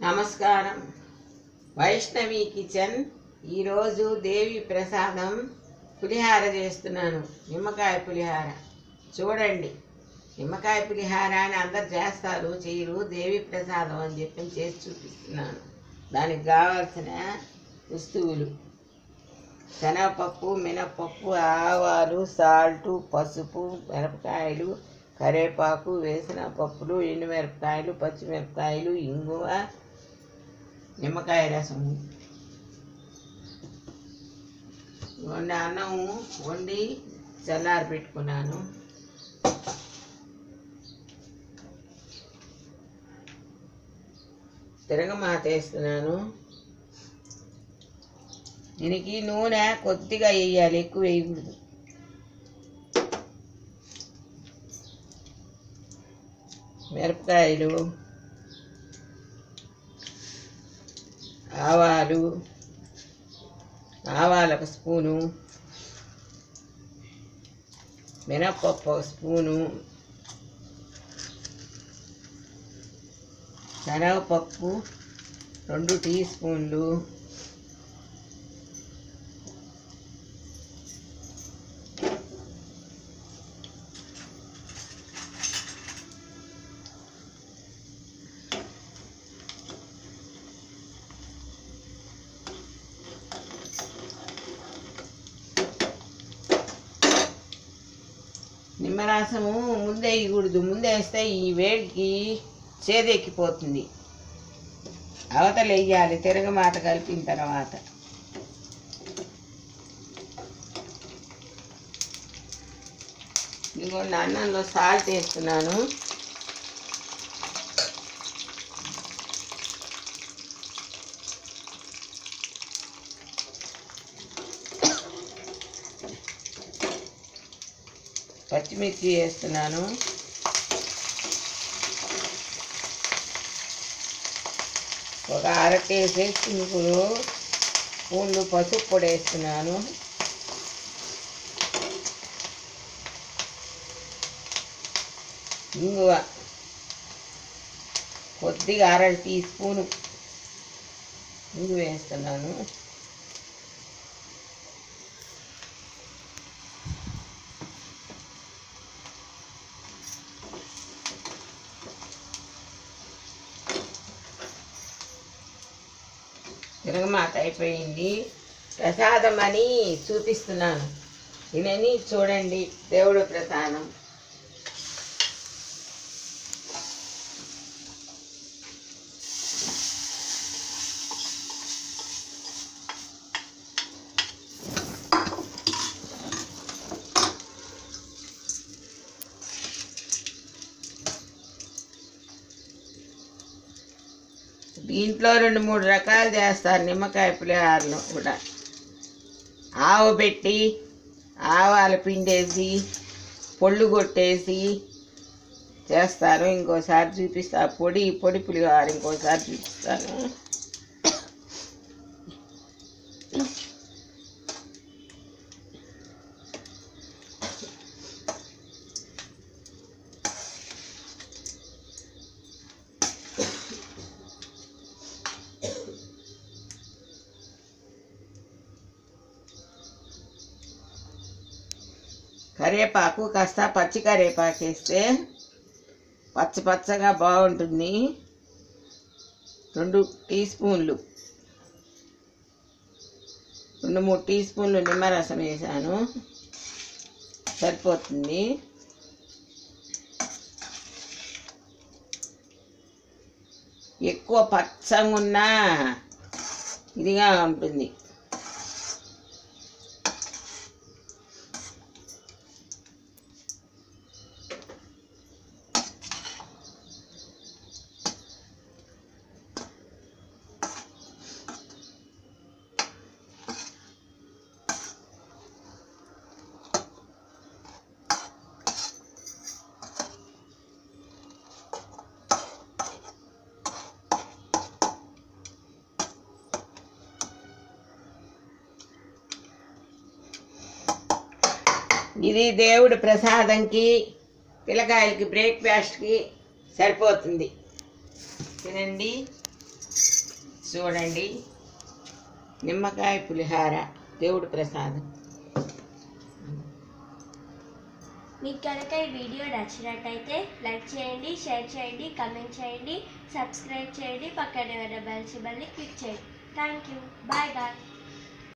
నమస్కారం వైష్ణవి కిచెన్ ఈరోజు దేవి ప్రసాదం పులిహార చేస్తున్నాను నిమ్మకాయ పులిహార చూడండి నిమ్మకాయ పులిహార అని అందరు చేస్తారు చేయరు దేవి ప్రసాదం అని చెప్పి చేసి చూపిస్తున్నాను దానికి కావాల్సిన వస్తువులు శనగపప్పు మినపప్పు ఆవాలు సాల్టు పసుపు మిరపకాయలు కరేపాకు వేసిన పప్పులు ఎండుమిరపకాయలు పచ్చిమిరపకాయలు ఇంగువ నిమ్మకాయ రసం వండి అన్నం వండి చల్లారి పెట్టుకున్నాను తిరగమాత వేస్తున్నాను దీనికి నూనె కొద్దిగా వేయాలి ఎక్కువ వేయకూడదు మిరపకాయలు ఆవాలు ఆవాలు ఒక స్పూను మినప్పప్పు ఒక స్పూను శనగపప్పు రెండు టీ స్పూన్లు నిమ్మరసము ముందే వేయకూడదు ముందే వేస్తే ఈ వేడికి చేదెక్కిపోతుంది అవతల వేయాలి తిరగమాత కలిపిన తర్వాత ఇదిగోండి అన్నంలో సాల్ట్ వేస్తున్నాను పచ్చిమిర్చి వేస్తున్నాను ఒక అర కేజీ చినుకులు పూలు పసుపు పొడి వేస్తున్నాను ఇంగువ కొద్దిగా అర టీ స్పూను ఇంగువ వేస్తున్నాను తిరగమాత అయిపోయింది ప్రసాదం అని చూపిస్తున్నాను తినని చూడండి దేవుడు ప్రసాదం దీంట్లో రెండు మూడు రకాలు చేస్తారు నిమ్మకాయ పులిహారలు కూడా ఆవు పెట్టి ఆవాలు పిండేసి పొళ్ళు కొట్టేసి చేస్తారు ఇంకోసారి చూపిస్తా పొడి పొడి పులిహార ఇంకోసారి చూపిస్తాను కరివేపాకు కాస్త పచ్చి కరివేపాకు వేస్తే పచ్చ పచ్చగా బాగుంటుంది రెండు టీ స్పూన్లు రెండు మూడు టీ స్పూన్లు నిమ్మరసం వేసాను సరిపోతుంది ఎక్కువ పచ్చగా ఉన్నా ఇదిగా ఉంటుంది ఇది దేవుడి ప్రసాదంకి పిల్లకాయలకి బ్రేక్ఫాస్ట్కి సరిపోతుంది తినండి చూడండి నిమ్మకాయ పులిహార దేవుడి ప్రసాదం మీకు కనుక ఈ వీడియో నచ్చినట్టయితే లైక్ చేయండి షేర్ చేయండి కమెంట్ చేయండి సబ్స్క్రైబ్ చేయండి పక్కనే ఉన్న బెల్ సింబల్ని క్లిక్ చేయండి థ్యాంక్ యూ బాయ్ బాయ్